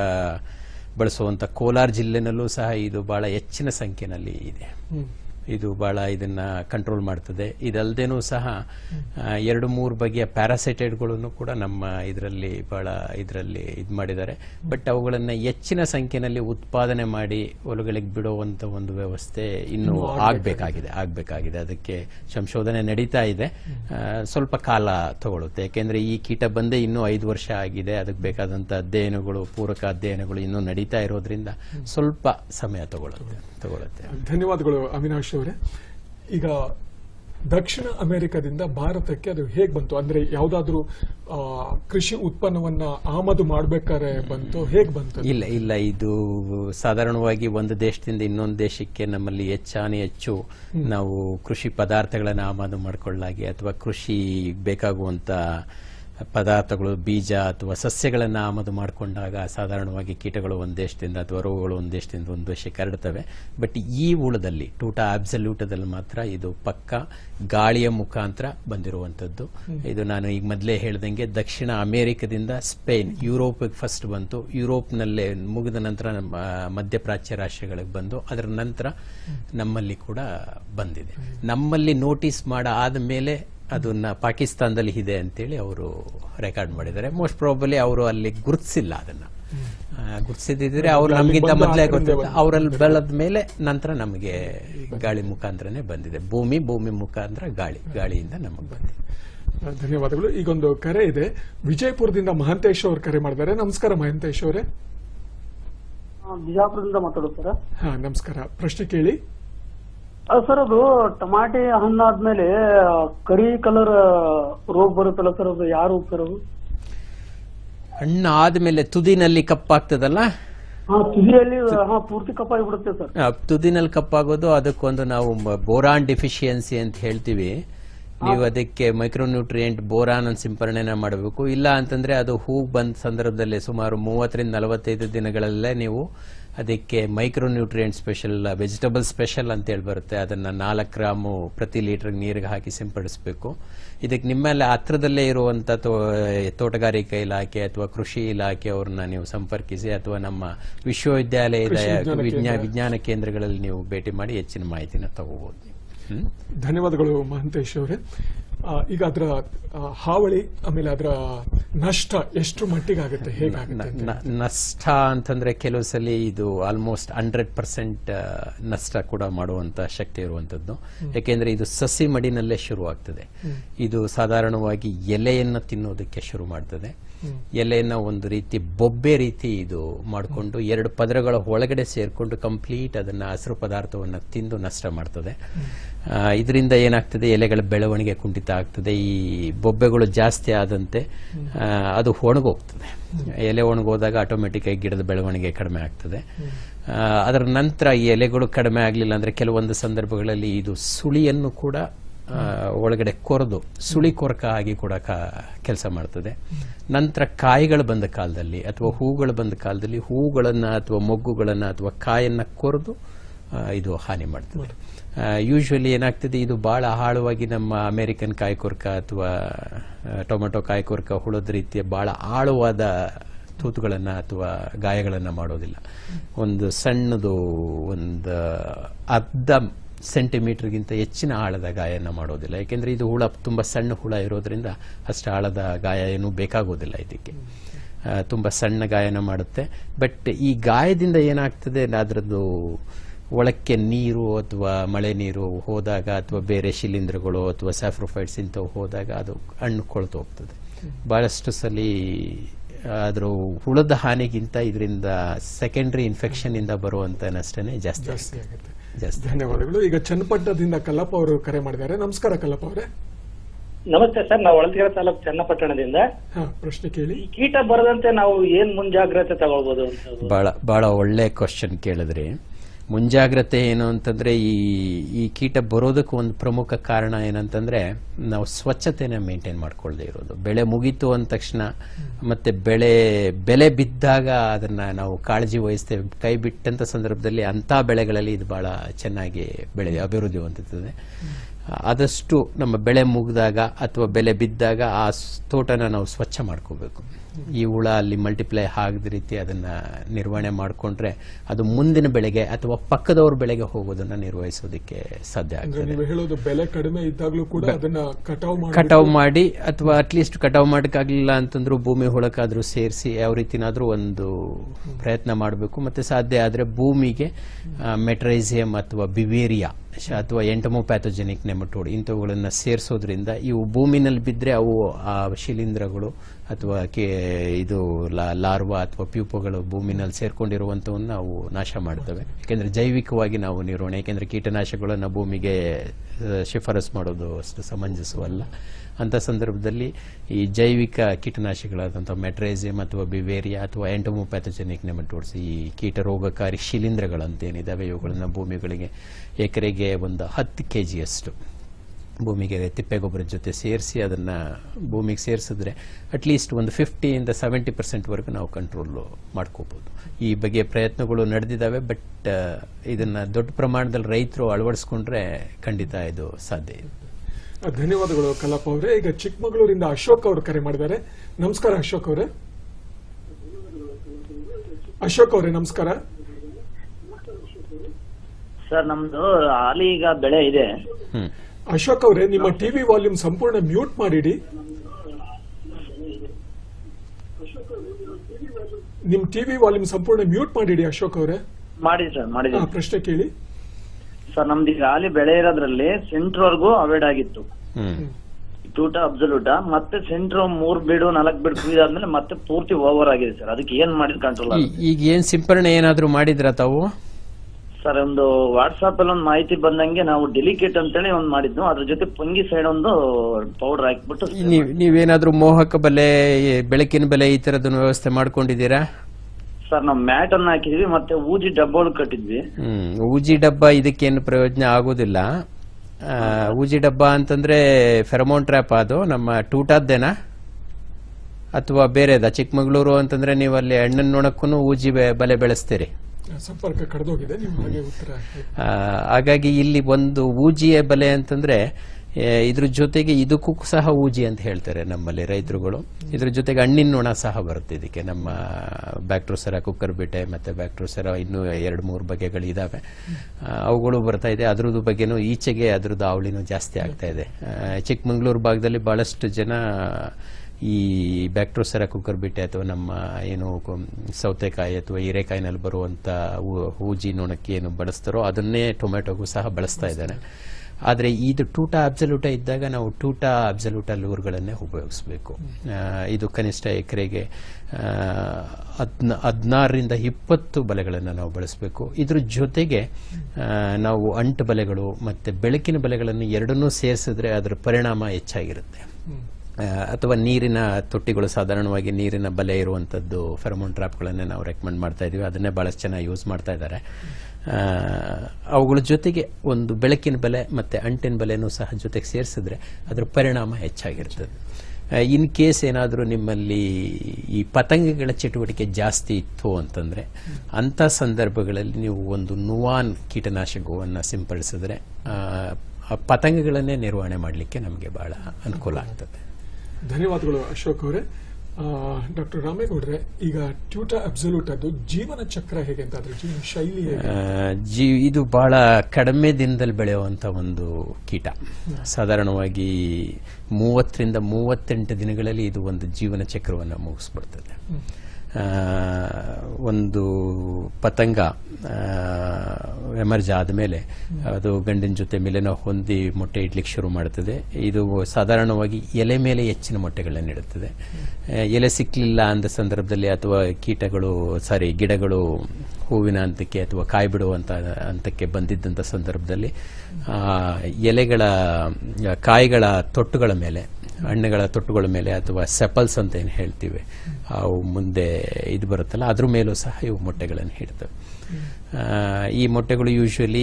ಬಳಸುವಂತ ಕೋಲಾರ ಜಿಲ್ಲೆನಲ್ಲೂ ಸಹ ಇದು ಬಹಳ ಹೆಚ್ಚಿನ ಸಂಖ್ಯೆನಲ್ಲಿ ಇದೆ ಇದು ಬಹಳ ಇದನ್ನ ಕಂಟ್ರೋಲ್ ಮಾಡ್ತದೆ ಇದಲ್ದೇನೂ ಸಹ ಆ, ಎರಡು ಮೂರು ಬಗೆಯ ಪ್ಯಾರಾಸೈಟೈಡ್ಗಳನ್ನು ಕೂಡ ನಮ್ಮ ಇದರಲ್ಲಿ ಬಹಳ ಇದರಲ್ಲಿ ಇದು ಮಾಡಿದ್ದಾರೆ ಬಟ್ ಅವುಗಳನ್ನು ಹೆಚ್ಚಿನ ಸಂಖ್ಯೆಯಲ್ಲಿ ಉತ್ಪಾದನೆ ಮಾಡಿ ಹೊಲಗಳಿಗೆ ಬಿಡುವಂತ ಒಂದು ವ್ಯವಸ್ಥೆ ಇನ್ನೂ ಆಗಬೇಕಾಗಿದೆ ಆಗಬೇಕಾಗಿದೆ ಅದಕ್ಕೆ ಸಂಶೋಧನೆ ನಡೀತಾ ಇದೆ ಆ, ಸ್ವಲ್ಪ ಕಾಲ ತಗೊಳುತ್ತೆ ಯಾಕೆಂದ್ರೆ ಈ ಕೀಟ ಬಂದೇ ಇನ್ನೂ ಐದು ವರ್ಷ ಆಗಿದೆ ಅದಕ್ಕೆ ಬೇಕಾದಂತ ಅಧ್ಯಯನಗಳು ಪೂರಕ ಅಧ್ಯಯನಗಳು ಇನ್ನೂ ನಡೀತಾ ಇರೋದ್ರಿಂದ ಸ್ವಲ್ಪ ಸಮಯ ತಗೊಳುತ್ತೆ ತಗೊಳುತ್ತೆ ಧನ್ಯವಾದಗಳು ಅವಿನಾಶ್ ಅವರೇ ಈಗ ದಕ್ಷಿಣ ಅಮೆರಿಕದಿಂದ ಭಾರತಕ್ಕೆ ಅದು ಹೇಗ್ ಬಂತು ಅಂದ್ರೆ ಯಾವ್ದಾದ್ರು ಆ, ಕೃಷಿ ಉತ್ಪನ್ನವನ್ನ ಆಮದು ಮಾಡ್ಬೇಕಾದ್ರೆ ಬಂತು ಹೇಗ್ ಬಂತು ಅದು? ಇಲ್ಲ ಇಲ್ಲ ಇದು ಸಾಧಾರಣವಾಗಿ ಒಂದು ದೇಶದಿಂದ ಇನ್ನೊಂದು ದೇಶಕ್ಕೆ ನಮ್ಮಲ್ಲಿ ಹೆಚ್ಚಾನೆ ಹೆಚ್ಚು ನಾವು ಕೃಷಿ ಪದಾರ್ಥಗಳನ್ನು ಆಮದು ಮಾಡಿಕೊಳ್ಳಾಗಿ ಅಥವಾ ಕೃಷಿ ಬೇಕಾಗುವಂತ ಪದಾರ್ಥಗಳು ಬೀಜ ಅಥವಾ ಸಸ್ಯಗಳನ್ನು ಆಮದು ಮಾಡಿಕೊಂಡಾಗ ಸಾಧಾರಣವಾಗಿ ಕೀಟಗಳು ಒಂದು ದೇಶದಿಂದ ಅಥವಾ ರೋಗಗಳು ಒಂದು ದೇಶದಿಂದ ಒಂದು ದೇಶಕ್ಕೆ ಹರಡ್ತವೆ ಬಟ್ ಈ ಉಳದಲ್ಲಿ ಟೂಟ ಅಬ್ಸಲ್ಯೂಟದಲ್ಲಿ ಮಾತ್ರ ಇದು ಪಕ್ಕ ಗಾಳಿಯ ಮುಖಾಂತರ ಬಂದಿರುವಂಥದ್ದು ಇದು ನಾನು ಈಗ ಮೊದಲೇ ಹೇಳ್ದಂಗೆ ದಕ್ಷಿಣ ಅಮೆರಿಕದಿಂದ ಸ್ಪೇನ್ ಯುರೋಪಿಗೆ ಫಸ್ಟ್ ಬಂತು ಯುರೋಪ್ನಲ್ಲೇ ಮುಗಿದ ನಂತರ ನಮ್ಮ ಮಧ್ಯಪ್ರಾಚ್ಯ ರಾಷ್ಟ್ರಗಳಿಗೆ ಬಂದು ಅದರ ನಂತರ ನಮ್ಮಲ್ಲಿ ಕೂಡ ಬಂದಿದೆ ನಮ್ಮಲ್ಲಿ ನೋಟಿಸ್ ಮಾಡ ಆದಮೇಲೆ ಅದನ್ನ ಪಾಕಿಸ್ತಾನದಲ್ಲಿ ಇದೆ ಅಂತೇಳಿ ಅವರು ರೆಕಾರ್ಡ್ ಮಾಡಿದ್ದಾರೆ ಮೋಸ್ಟ್ ಪ್ರಾಬಲಿ ಅವರು ಅಲ್ಲಿ ಗುರುತಿಸಿಲ್ಲ ಅದನ್ನ ಗುರುತಿಸಿದ್ರೆ ಅವ್ರು ನಮಗಿಂತ ಬಂದು ಮೊದಲೇ ಆ ಕಡೆಯಿಂದ ಗೊತ್ತಿತ್ತು ಅವರಲ್ಲಿ ಬೆಳೆದ ಮೇಲೆ ನಂತರ ನಮಗೆ ಗಾಳಿ ಮುಖಾಂತರನೇ ಬಂದಿದೆ ಭೂಮಿ ಭೂಮಿ ಮುಖಾಂತರ ಗಾಳಿ ಗಾಳಿಯಿಂದ ನಮಗೆ ಬಂದಿದೆ ಧನ್ಯವಾದಗಳು ಈಗೊಂದು ಕರೆ ಇದೆ ವಿಜಯಪುರದಿಂದ ಮಹಂತೇಶ್ ಅವರು ಕರೆ ಮಾಡಿದ್ದಾರೆ ನಮಸ್ಕಾರ ಮಹಂತೇಶ್ ಅವರೇ ಆ, ಬಿಜಾಪುರದಿಂದ ಮಾತಾಡೋದು ಸರ್ ಹಾ ನಮಸ್ಕಾರ ಪ್ರಶ್ನೆ ಕೇಳಿ ಅದು ಸರ್ ಅದು ಟಮಾಟೆ ಹಣ್ಣಾದ್ಮೇಲೆ ಕರಿ ಕಲರ್ ರೋಗ ಬರುತ್ತಲ್ಲ ಸರ್ ಅದು ಯಾರು ಸರ್ ಅದು ಹಣ್ಣು ಆದ್ಮೇಲೆ ತುದಿನಲ್ಲಿ ಕಪ್ಪಾಗ್ತದಲ್ಲ ಹಾ ತುದಿಯಲ್ಲಿ ಹಾ ಪೂರ್ತಿ ಕಪ್ಪಾಗಿ ಬಿಡುತ್ತೆ ಸರ್ ಆ, ತುದಿನಲ್ಲಿ ಕಪ್ಪಾಗೋದು ಅದಕ್ಕೊಂದು ನಾವು ಮ- ಬೋರಾನ್ ಡಿಫಿಷಿಯನ್ಸಿ ಅಂತ ಹೇಳ್ತೀವಿ ನೀವು ಅದಕ್ಕೆ ಮೈಕ್ರೋನ್ಯೂಟ್ರಿಯೆಂಟ್ ಬೋರಾನ್ ಅನ್ನು ಸಿಂಪರಣೆನ ಮಾಡಬೇಕು ಇಲ್ಲ ಅಂತಂದ್ರೆ ಅದು ಹೂ ಬಂದ ಸಂದರ್ಭದಲ್ಲಿ ಸುಮಾರು ಮೂವತ್ತರಿಂದ ನಲವತ್ತೈದು ದಿನಗಳಲ್ಲೇ ನೀವು ಅದಕ್ಕೆ ಮೈಕ್ರೋನ್ಯೂಟ್ರಿಯೆಂಟ್ ಸ್ಪೆಷಲ್ ವೆಜಿಟಬಲ್ ಸ್ಪೆಷಲ್ ಅಂತ ಹೇಳಿ ಬರುತ್ತೆ ಅದನ್ನ ನಾಲ್ಕು ಗ್ರಾಮು ಪ್ರತಿ ಲೀಟರ್ ನೀರಿಗೆ ಹಾಕಿ ಸಿಂಪಡಿಸಬೇಕು ಇದಕ್ಕೆ ನಿಮ್ಮಲ್ಲಿ ಹತ್ರದಲ್ಲೇ ಇರುವಂತ ತೋ ತೋಟಗಾರಿಕಾ ಇಲಾಖೆ ಅಥವಾ ಕೃಷಿ ಇಲಾಖೆ ಅವ್ರನ್ನ ನೀವು ಸಂಪರ್ಕಿಸಿ ಅಥವಾ ನಮ್ಮ ವಿಶ್ವವಿದ್ಯಾಲಯದ ಕೃಷಿ ವಿಜ್ಞಾನ ವಿಜ್ಞಾ ಕೇಂದ್ರ. ವಿಜ್ಞಾನ ಕೇಂದ್ರಗಳಲ್ಲಿ ನೀವು ಭೇಟಿ ಮಾಡಿ ಹೆಚ್ಚಿನ ಮಾಹಿತಿನ ತಗೋಬಹುದು ಹ್ಮ್ ಧನ್ಯವಾದಗಳು ಮಹಂತೇಶ್ ಅವರೇ ಆ, ಈಗ ಅದರ ಆ, ಹಾವಳಿ ಆಮೇಲೆ ಅದರ ನಷ್ಟ ಎಷ್ಟು ಮಟ್ಟಿಗೆ ಆಗುತ್ತೆ ಹೇಗಾಗುತ್ತೆ ಅಂತ? ನ- ನಷ್ಟ ಅಂತಂದ್ರೆ ಕೆಲವು ಸಲ ಇದು ಆಲ್ಮೋಸ್ಟ್ ಹಂಡ್ರೆಡ್ ಪರ್ಸೆಂಟ್ ನಷ್ಟ ಕೂಡ ಮಾಡುವಂತ ಶಕ್ತಿ ಇರುವಂತದ್ದು ಯಾಕೆಂದ್ರೆ ಇದು ಸಸಿ ಮಡಿನಲ್ಲೇ ಶುರು ಆಗ್ತದೆ ಇದು ಸಾಧಾರಣವಾಗಿ ಎಲೆಯನ್ನ ತಿನ್ನೋದಕ್ಕೆ ಶುರು ಮಾಡ್ತದೆ ಎಲೆಯನ್ನ ಒಂದು ರೀತಿ ಬೊಬ್ಬೆ ರೀತಿ ಇದು ಮಾಡಿಕೊಂಡು ಎರಡು ಪದರಗಳ ಒಳಗಡೆ ಸೇರ್ಕೊಂಡು ಕಂಪ್ಲೀಟ್ ಅದನ್ನ ಹಸಿರು ಪದಾರ್ಥವನ್ನ ತಿಂದು ನಷ್ಟ ಮಾಡ್ತದೆ ಇದರಿಂದ ಏನಾಗ್ತದೆ ಎಲೆಗಳ ಬೆಳವಣಿಗೆ ಕುಂಠಿತ ಆಗ್ತದೆ ಈ ಬೊಬ್ಬೆಗಳು ಜಾಸ್ತಿ ಆದಂತೆ ಆ, ಅದು ಒಣಗೋಗ್ತದೆ ಎಲೆ ಒಣಗೋದಾಗ ಆಟೋಮೆಟಿಕ್ ಆಗಿ ಗಿಡದ ಬೆಳವಣಿಗೆ ಕಡಿಮೆ ಆಗ್ತದೆ ಆ, ಅದರ ನಂತರ ಈ ಎಲೆಗಳು ಕಡಿಮೆ ಆಗಲಿಲ್ಲ ಅಂದ್ರೆ ಕೆಲವೊಂದು ಸಂದರ್ಭಗಳಲ್ಲಿ ಇದು ಸುಳಿಯನ್ನು ಕೂಡ ಆ, ಒಳಗಡೆ ಕೊರೆದು ಸುಳಿ ಕೊರಕ ಆಗಿ ಕೂಡ ಕೆಲಸ ಮಾಡ್ತದೆ ನಂತರ ಕಾಯಿಗಳು ಬಂದ ಕಾಲದಲ್ಲಿ ಅಥವಾ ಹೂಗಳು ಬಂದ ಕಾಲದಲ್ಲಿ ಹೂಗಳನ್ನ ಅಥವಾ ಮೊಗ್ಗುಗಳನ್ನ ಅಥವಾ ಕಾಯನ್ನ ಕೊರೆದು ಆ, ಇದು ಹಾನಿ ಮಾಡ್ತದೆ ಯೂಶ್ವಲಿ ಏನಾಗ್ತದೆ ಇದು ಬಹಳ ಆಳವಾಗಿ ನಮ್ಮ ಅಮೆರಿಕನ್ ಕಾಯ್ಕೊರ್ಕ ಅಥವಾ ಟೊಮೆಟೊ ಕಾಯ್ಕೊರ್ಕ ಹುಳದ ರೀತಿಯ ಬಹಳ ಆಳವಾದ ತೂತುಗಳನ್ನು ಅಥವಾ ಗಾಯಗಳನ್ನು ಮಾಡೋದಿಲ್ಲ ಒಂದು ಸಣ್ಣದು ಒಂದು ಅರ್ಧ ಸೆಂಟಿಮೀಟರ್ಗಿಂತ ಹೆಚ್ಚಿನ ಆಳದ ಗಾಯನ ಮಾಡೋದಿಲ್ಲ ಯಾಕೆಂದ್ರೆ ಇದು ಹುಳ ತುಂಬ ಸಣ್ಣ ಹುಳ ಇರೋದ್ರಿಂದ ಅಷ್ಟು ಆಳದ ಗಾಯ ಏನೂ ಬೇಕಾಗೋದಿಲ್ಲ ಇದಕ್ಕೆ ಆ, ತುಂಬ ಸಣ್ಣ ಗಾಯನ ಮಾಡುತ್ತೆ ಬಟ್ ಈ ಗಾಯದಿಂದ ಏನಾಗ್ತದೆ ಅದರದ್ದು ಒಳಕ್ಕೆ ನೀರು ಅಥವಾ ಮಳೆ ನೀರು ಹೋದಾಗ ಅಥವಾ ಬೇರೆ ಶಿಲೀಂಧ್ರಗಳು ಅಥವಾ ಸ್ಯಾಫ್ರೋಫೈಟ್ಸ್ ಇಂಥವು ಹೋದಾಗ ಅದು ಹಣ್ಣು ಕೊಳ್ತು ಹೋಗ್ತದೆ ಬಹಳಷ್ಟು ಸಲ ಅದ್ರ ಹುಳದ ಹಾನಿಗಿಂತ ಇದರಿಂದ ಸೆಕೆಂಡ್ರಿ ಇನ್ಫೆಕ್ಷನ್ ಇಂದ ಬರುವಂತ ನಷ್ಟನೇ ಜಾಸ್ತಿ ಜಾಸ್ತಿ ಆಗುತ್ತೆ. ಆಗುತ್ತೆ ಜಾಸ್ತಿ ಧನ್ಯವಾದಗಳು ಈಗ ಚನ್ನಪಟ್ಟಣದಿಂದ ಕಲ್ಲಪ್ಪ ಅವರು ಕರೆ ಮಾಡಿದ್ದಾರೆ ನಮಸ್ಕಾರ ಕಲ್ಲಪ್ಪ ಅವರೇ ನಮಸ್ತೆ ಸರ್ ನಾವು ಹೊಳಲ್ಕೆರೆ ತಾಲೂಕು ಚನ್ನಪಟ್ಟಣದಿಂದ ಹಾ ಪ್ರಶ್ನೆ ಕೇಳಿ ಈ ಕೀಟ ಬರದಂತೆ ನಾವು ಏನ್ ಮುಂಜಾಗ್ರತೆ ತಗೊಳ್ಬೋದು ಅಂತ ಬಹಳ ಬಹಳ ಒಳ್ಳೆ ಕ್ವಶನ್ ಕೇಳಿದ್ರಿ ಮುಂಜಾಗ್ರತೆ ಏನು ಅಂತಂದ್ರೆ ಈ ಈ ಕೀಟ ಬರೋದಕ್ಕೆ ಒಂದು ಪ್ರಮುಖ ಕಾರಣ ಏನಂತಂದ್ರೆ ನಾವು ಸ್ವಚ್ಛತೆನ ಮೇಂಟೈನ್ ಮಾಡ್ಕೊಳ್ಳದೆ ಇರೋದು ಬೆಳೆ ಮುಗೀತು ಅಂದ ತಕ್ಷಣ ಮತ್ತೆ ಬೆಳೆ ಬೆಲೆ ಬಿದ್ದಾಗ ಅದನ್ನ ನಾವು ಕಾಳಜಿ ವಹಿಸ್ತೇವೆ ಕೈ ಬಿಟ್ಟಂತ ಸಂದರ್ಭದಲ್ಲಿ ಅಂತ ಬೆಳೆಗಳಲ್ಲಿ ಇದು ಬಹಳ ಚೆನ್ನಾಗಿ ಬೆಳೆ ಅಭಿವೃದ್ಧಿ ಹೊಂದುತ್ತದೆ ಆದಷ್ಟು ನಮ್ಮ ಬೆಳೆ ಮುಗಿದಾಗ ಅಥವಾ ಬೆಲೆ ಬಿದ್ದಾಗ ಆ ಸ್- ತೋಟನ ನಾವು ಸ್ವಚ್ಛ ಮಾಡ್ಕೋಬೇಕು ಈ ಹುಳ ಅಲ್ಲಿ ಮಲ್ಟಿಪ್ಲೈ ಆಗದ ರೀತಿ ಅದನ್ನ ನಿರ್ವಹಣೆ ಮಾಡಿಕೊಂಡ್ರೆ ಅದು ಮುಂದಿನ ಬೆಳೆಗೆ ಅಥವಾ ಪಕ್ಕದವ್ರ ಬೆಳೆಗೆ ಹೋಗೋದನ್ನ ನಿರ್ವಹಿಸೋದಕ್ಕೆ ಸಾಧ್ಯ ಅಂದ್ರೆ ಆಗ್ತದೆ ನೀವು ಹೇಳೋದು ಬೆಲೆ ಕಡಿಮೆ ಇದ್ದಾಗ್ಲೂ ಕೂಡ ಅದನ್ನ ಕಟಾವ್ ಮಾಡಿ ಕಟಾವ್ ಮಾಡಿ ಅಥವಾ ಅಟ್ಲೀಸ್ಟ್ ಕಟಾವ್ ಮಾಡಕ್ಕಾಗ್ಲಿಲ್ಲ ಅಂತಂದ್ರೂ ಭೂಮಿ ಹುಳಕ್ಕಾದ್ರೂ ಸೇರಿಸಿ ಯಾವ ರೀತಿನಾದ್ರೂ ಒಂದು ಪ್ರಯತ್ನ ಮಾಡಬೇಕು ಮತ್ತೆ ಸಾಧ್ಯ ಆದ್ರೆ ಭೂಮಿಗೆ ಮೆಟ್ರೈಸಿಯಂ ಅಥವಾ ಬಿವೇರಿಯಾ ಶ- ಅಥವಾ ಎಂಟಮೋಪ್ಯಾಥೋಜೆನಿಕ್ ನೆಮಟೋಡ್ ಇಂಥವುಗಳನ್ನ ಸೇರಿಸೋದ್ರಿಂದ ಇವು ಭೂಮಿನಲ್ಲಿ ಬಿದ್ದರೆ ಅವು ಆ ಶಿಲೀಂಧ್ರಗಳು ಅಥವಾ ಕೆ ಇದು ಲಾ- ಲಾರ್ವಾ ಅಥವಾ ಪ್ಯೂಪಗಳು ಭೂಮಿನಲ್ಲಿ ಸೇರ್ಕೊಂಡಿರುವಂಥವನ್ನ ಅವು ನಾಶ ಮಾಡ್ತವೆ ಯಾಕೆಂದ್ರೆ ಜೈವಿಕವಾಗಿ ನಾವು ನಿರ್ವಹಣೆ ಯಾಕೆಂದ್ರೆ ಕೀಟನಾಶಕಗಳನ್ನ ಭೂಮಿಗೆ ಆ, ಶಿಫಾರಸ್ ಮಾಡೋದು ಅಷ್ಟು ಸಮಂಜಸವಲ್ಲ ಅಂತ ಸಂದರ್ಭದಲ್ಲಿ ಈ ಜೈವಿಕ ಕೀಟನಾಶಕಗಳಾದಂಥ ಮೆಟ್ರೇಸಿಯಂ ಅಥವಾ ಬಿವೇರಿಯಾ ಅಥವಾ ಎಂಟೋಮೋಪ್ಯಾಥೋಜೆನಿಕ್ ನೆಮಟೋಡ್ಸ್ ಈ ಕೀಟ ರೋಗಕಾರಿ ಶಿಲೀಂಧ್ರಗಳಂತೇನಿದಾವೆ ಇವುಗಳನ್ನ ಭೂಮಿಗಳಿಗೆ ಎಕರೆಗೆ ಒಂದು ಹತ್ತು ಕೆ ಜಿಯಷ್ಟು ಭೂಮಿಗೆ ತಿಪ್ಪೆಗೊಬ್ಬರದ ಜೊತೆ ಸೇರಿಸಿ ಅದನ್ನ ಭೂಮಿಗೆ ಸೇರಿಸಿದ್ರೆ ಅಟ್ಲೀಸ್ಟ್ ಒಂದು ಫಿಫ್ಟಿಯಿಂದ ಸೆವೆಂಟಿ ಪರ್ಸೆಂಟ್ವರೆಗೂ ನಾವು ಕಂಟ್ರೋಲ್ ಮಾಡ್ಕೋಬಹುದು ಈ ಬಗ್ಗೆ ಪ್ರಯತ್ನಗಳು ನಡೆದಿದ್ದಾವೆ ಬಟ್ ಇದನ್ನ ದೊಡ್ಡ ಪ್ರಮಾಣದಲ್ಲಿ ರೈತರು ಅಳವಡಿಸ್ಕೊಂಡ್ರೆ ಖಂಡಿತ ಇದು ಸಾಧ್ಯ ಇದೆ ಆ, ಧನ್ಯವಾದಗಳು ಕಲ್ಲಪ್ಪ ಅವರೇ ಈಗ ಚಿಕ್ಕಮಗಳೂರಿಂದ ಅಶೋಕ್ ಅವರು ಕರೆ ಮಾಡಿದ್ದಾರೆ ನಮಸ್ಕಾರ ಅಶೋಕ್ ಅವರೇ ಅಶೋಕ್ ಅವರೇ ನಮಸ್ಕಾರ ಸರ್ ನಮ್ದು ಹಾಲಿ ಈಗ ಬೆಳೆ ಇದೆ ಹ್ಮ್ ಅಶೋಕ್ ಅವರೇ ನಿಮ್ಮ ಟಿವಿ ವಾಲ್ಯೂಮ್ ಸಂಪೂರ್ಣ ಮ್ಯೂಟ್ ಮಾಡಿಡಿ ನಿಮ್ ಟಿವಿ ವಾಲ್ಯೂಮ್ ಸಂಪೂರ್ಣ ಮ್ಯೂಟ್ ಮಾಡಿಡಿ ಅಶೋಕ್ ಅವರೇ ಮಾಡಿದ್ವಿ ಸರ್ ಆ, ಮಾಡಿದ್ವಿ ಪ್ರಶ್ನೆ ಕೇಳಿ ಸರ್ ನಮ್ದು ಈಗ ಹಾಲಿ ಬೆಳೆ ಇರೋದ್ರಲ್ಲಿ ಸೆಂಟ್ರ್ವರೆಗೂ ಅವಾಯ್ಡ್ ಆಗಿತ್ತು ಹ್ಮ್ ಟೂಟ ಅಬ್ಸಲ್ಯೂಟ ಮತ್ತೆ ಸೆಂಟ್ರ್ ಮೂರ್ ಬೀಡು ನಾಲ್ಕು ಬೀಡು ಕುಯ್ದಾದ್ಮೇಲೆ ಮತ್ತೆ ಪೂರ್ತಿ ಓವರ್ ಆಗಿದೆ ಸರ್ ಅದಕ್ಕೆ ಏನ್ ಮಾಡಿದ್ ಕಂಟ್ರೋಲ್ ಈ- ಈಗ ಏನ್ ಸಿಂಪರಣೆ ಏನಾದ್ರೂ ಮಾಡಿದ್ರ ತಾವು ಸರ್ ಒಂದು ವಾಟ್ಸ್ಆಪ್ ಅಲ್ಲಿ ಒಂದು ಮಾಹಿತಿ ಬಂದಂಗೆ ನಾವು ಡೆಲಿಕೇಟ್ ಅಂತೇಳಿ ಒಂದು ಮಾಡಿದ್ನು ಅದ್ರ ಜೊತೆ ಪುಂಗಿ ಸೈಡ್ ಒಂದು ಪೌಡರ್ ಹಾಕ್ಬಿಟ್ಟು spray ನೀವ್ ನೀವೇನಾದ್ರೂ ಮೋಹಕ ಬಲೆ ಈ ಬೆಳಕಿನ ಬೆಲೆ ಈ ತರದನ್ನು ವ್ಯವಸ್ಥೆ ಮಾಡ್ಕೊಂಡಿದ್ದೀರಾ ಸರ್ ನಾವು ಮ್ಯಾಟ್ ಅನ್ನ ಹಾಕಿದ್ವಿ ಮತ್ತೆ ಊಜಿ ಡಬ್ಬಗಳು ಕಟ್ಟಿದ್ವಿ ಹ್ಮ್ ಊಜಿ ಡಬ್ಬ ಇದಕ್ಕೇನು ಪ್ರಯೋಜನ ಆಗೋದಿಲ್ಲ ಆ, ಊಜಿ ಡಬ್ಬ ಅಂತಂದ್ರೆ ಫೆರಮೋನ್ ಟ್ರ್ಯಾಪ್ ಅದು ನಮ್ಮ ಟೂಟಾದ್ದೇನಾ ಅಥವಾ ಬೇರೆದ ಚಿಕ್ಕಮಗಳೂರು ಅಂತಂದ್ರೆ ನೀವು ಅಲ್ಲಿ ಹಣ್ಣನ್ನು ನೋಡಕ್ಕೂ ಊಜಿ ಬೆ- ಬಲೆ ಬೆಳೆಸ್ತೀರಿ ಸಂಪರ್ಕ ಕಡ್ದೋಗಿದೆ ನೀವು ಹಾಗೆ ಉತ್ತರ ಹೇಳಿ. ಆ, ಹಾಗಾಗಿ ಇಲ್ಲಿ ಒಂದು ಊಜಿಯ ಬಲೆ ಅಂತಂದ್ರೆ ಏ, ಇದ್ರ ಜೊತೆಗೆ ಇದಕ್ಕೂ ಸಹ ಊಜಿ ಅಂತ ಹೇಳ್ತಾರೆ ನಮ್ಮಲ್ಲಿ ರೈತರುಗಳು ಇದ್ರ ಜೊತೆಗೆ ಹಣ್ಣಿನ ನೊಣ ಸಹ ಬರುತ್ತೆ ಇದಕ್ಕೆ ನಮ್ಮ ಬ್ಯಾಕ್ಟ್ರೋಸೆರ ಕುಕ್ಕರ್ ಬಿಟ್ಟೆ ಮತ್ತೆ ಬ್ಯಾಕ್ಟ್ರೋಸೆರ ಇನ್ನೂ ಎರಡು ಮೂರು ಬಗೆಗಳಿದಾವೆ ಆ, ಅವುಗಳು ಬರ್ತಾ ಇದೆ ಅದ್ರದ್ದು ಬಗ್ಗೆನೂ ಈಚೆಗೆ ಅದ್ರದ್ದು ಅವಳಿನೂ ಜಾಸ್ತಿ ಆಗ್ತಾ ಇದೆ ಆ, ಚಿಕ್ಕಮಂಗ್ಳೂರು ಭಾಗದಲ್ಲಿ ಬಹಳಷ್ಟು ಜನ ಈ ಬ್ಯಾಕ್ಟ್ರೋಸೆರ ಕುಕ್ಕರ್ ಬಿಟ್ಟೆ ಅಥವಾ ನಮ್ಮ ಏನು ಕು- ಸೌತೆಕಾಯಿ ಅಥವಾ ಹೀರೆಕಾಯಿನಲ್ಲಿ ಬರುವಂತ ಹೂ- ಹೂಜಿ ನೊಣಕ್ಕೆ ಏನು ಬಳಸ್ತಾರೋ ಅದನ್ನೇ ಟೊಮೆಟೊಗೂ ಸಹ ಬಳಸ್ತಾ ಇದ್ದಾರೆ ಆದರೆ ಇದು ಟೂಟಾ ಅಬ್ಸಲ್ಯೂಟ ಇದ್ದಾಗ ನಾವು ಟೂಟಾ ಅಬ್ಸಲ್ಯೂಟ ಲೂರ್ಗಳನ್ನೇ ಉಪಯೋಗಿಸಬೇಕು ಇದು ಕನಿಷ್ಠ ಎಕರೆಗೆ ಹದ್ನ ಹದಿನಾರರಿಂದ ಇಪ್ಪತ್ತು ಬಲೆಗಳನ್ನು ನಾವು ಬಳಸಬೇಕು ಇದ್ರ ಜೊತೆಗೆ ಆ, ನಾವು ಅಂಟು ಬಲೆಗಳು ಮತ್ತು ಬೆಳಕಿನ ಬಲೆಗಳನ್ನು ಎರಡನ್ನೂ ಸೇರಿಸಿದ್ರೆ ಅದರ ಪರಿಣಾಮ ಹೆಚ್ಚಾಗಿರುತ್ತೆ ಆ, ಅಥವಾ ನೀರಿನ ತೊಟ್ಟಿಗಳು ಸಾಧಾರಣವಾಗಿ ನೀರಿನ ಬಲೆ ಇರುವಂಥದ್ದು ಫೆರಮೋನ್ ಟ್ರಾಪ್ಗಳನ್ನೇ ನಾವು ರೆಕಮೆಂಡ್ ಮಾಡ್ತಾ ಇದೀವಿ ಅದನ್ನೇ ಭಾಳಷ್ಟು ಚೆನ್ನಾಗಿ ಯೂಸ್ ಮಾಡ್ತಾ ಇದ್ದಾರೆ ಆ, ಅವುಗಳ ಜೊತೆಗೆ ಒಂದು ಬೆಳಕಿನ ಬಲೆ ಮತ್ತು ಅಂಟಿನ ಬಲೆನೂ ಸಹ ಜೊತೆಗೆ ಸೇರಿಸಿದ್ರೆ ಅದರ ಪರಿಣಾಮ ಹೆಚ್ಚಾಗಿರ್ತದೆ ಇನ್ ಕೇಸ್ ಏನಾದರೂ ನಿಮ್ಮಲ್ಲಿ ಈ ಪತಂಗಗಳ ಚಟುವಟಿಕೆ ಜಾಸ್ತಿ ಇತ್ತು ಅಂತಂದ್ರೆ ಅಂಥ ಸಂದರ್ಭಗಳಲ್ಲಿ ನೀವು ಒಂದು ನುವಾನ್ ಕೀಟನಾಶಕವನ್ನು ಸಿಂಪಡಿಸಿದ್ರೆ ಆ, ಆ ಪತಂಗಗಳನ್ನೇ ನಿರ್ವಹಣೆ ಮಾಡಲಿಕ್ಕೆ ನಮಗೆ ಬಹಳ ಅನುಕೂಲ ಆಗ್ತದೆ ಧನ್ಯವಾದಗಳು ಅಶೋಕ್ ಅವರೇ ಡಾಕ್ಟರ್ ರಾಮೇಗೌಡ್ರೆ ಈಗ ಟ್ಯೂಟಾ ಅಬ್ಸಲ್ಯೂಟ್ ಅದು ಜೀವನ ಚಕ್ರ ಹೇಗೆ ಅಂತ ಅದ್ರ ಜೀವನ ಶೈಲಿ ಹೇಗೆ ಆ, ಜೀ ಇದು ಬಹಳ ಕಡಿಮೆ ದಿನದಲ್ಲಿ ಬೆಳೆಯುವಂಥ ಒಂದು ಕೀಟ ಸಾಧಾರಣವಾಗಿ ಮೂವತ್ತರಿಂದ ಮೂವತ್ತೆಂಟು ದಿನಗಳಲ್ಲಿ ಇದು ಒಂದು ಜೀವನ ಚಕ್ರವನ್ನು ಮುಗಿಸ್ಬಿಡ್ತದೆ ಆ, ಒಂದು ಪತಂಗ ಎಮರ್ಜ್ ಆದಮೇಲೆ ಅದು ಗಂಡಿನ ಜೊತೆ ಮಿಲನ ಹೊಂದಿ ಮೊಟ್ಟೆ ಇಡ್ಲಿಕ್ಕೆ ಶುರು ಮಾಡ್ತದೆ ಇದು ಸಾಧಾರಣವಾಗಿ ಎಲೆ ಮೇಲೆ ಹೆಚ್ಚಿನ ಮೊಟ್ಟೆಗಳನ್ನು ಇಡುತ್ತದೆ ಆ, ಎಲೆ ಸಿಕ್ಕಲಿಲ್ಲ ಅಂದ ಸಂದರ್ಭದಲ್ಲಿ ಅಥವಾ ಕೀಟಗಳು ಸಾರಿ ಗಿಡಗಳು ಹೂವಿನ ಹಂತಕ್ಕೆ ಅಥವಾ ಕಾಯಿ ಬಿಡುವಂತ ಹಂತಕ್ಕೆ ಬಂದಿದ್ದಂಥ ಸಂದರ್ಭದಲ್ಲಿ ಆ, ಎಲೆಗಳ ಆ, ಕಾಯಿಗಳ ತೊಟ್ಟುಗಳ ಮೇಲೆ ಹಣ್ಣುಗಳ ತೊಟ್ಟುಗಳ ಮೇಲೆ ಅಥವಾ ಸೆಪಲ್ಸ್ ಅಂತ ಏನು ಹೇಳ್ತೀವಿ ಅವು ಮುಂದೆ ಇದು ಬರುತ್ತಲ್ಲ ಅದ್ರ ಮೇಲೂ ಸಹ ಇವು ಮೊಟ್ಟೆಗಳನ್ನು ಇಡ್ತವೆ ಆ, ಈ ಮೊಟ್ಟೆಗಳು ಯೂಶ್ವಲಿ